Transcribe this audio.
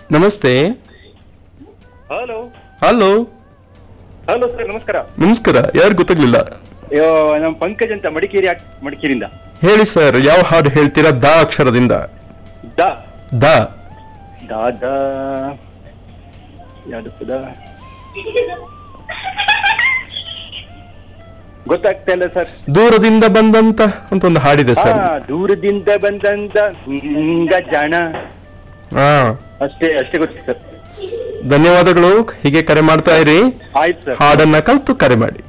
ನಮಸ್ತೆ hello hello hello sir ನಮಸ್ಕಾರ ನಮಸ್ಕಾರ ಯಾರು ಗೊತ್ತಾಗ್ಲಿಲ್ಲ ಅಯ್ಯೋ ನಮ್ಮ ಪಂಕಜ್ ಅಂತ ಮಡಿಕೇರಿ ಆಕ್- ಮಡಿಕೇರಿಯಿಂದ ಹೇಳಿ ಸರ್ ಯಾವ ಹಾಡು ಹೇಳ್ತೀರಾ ದ ಅಕ್ಷರದಿಂದ ದ ದ ದಾದ ಯಾವ್ದು ಪದ ಗೊತ್ತಾಗ್ತಾ ಇಲ್ಲ ಸರ್ ದೂರದಿಂದ ಬಂದಂತ ಅಂತ ಒಂದು ಹಾಡಿದೆ ಹಾ ಸರ್ ದೂರದಿಂದ ಬಂದಂತ ಹಿಂಗ ಜಾಣ ಹಾ ಅಷ್ಟೇ ಅಷ್ಟೇ ಗೊತ್ತು ಸರ್ ಧನ್ಯವಾದಗಳು ಹೀಗೆ ಕರೆ ಮಾಡ್ತಾ ಇರಿ ಆಯ್ತು ಸರ್ ಹಾಡನ್ನ ಕಲ್ತು ಕರೆ ಮಾಡಿ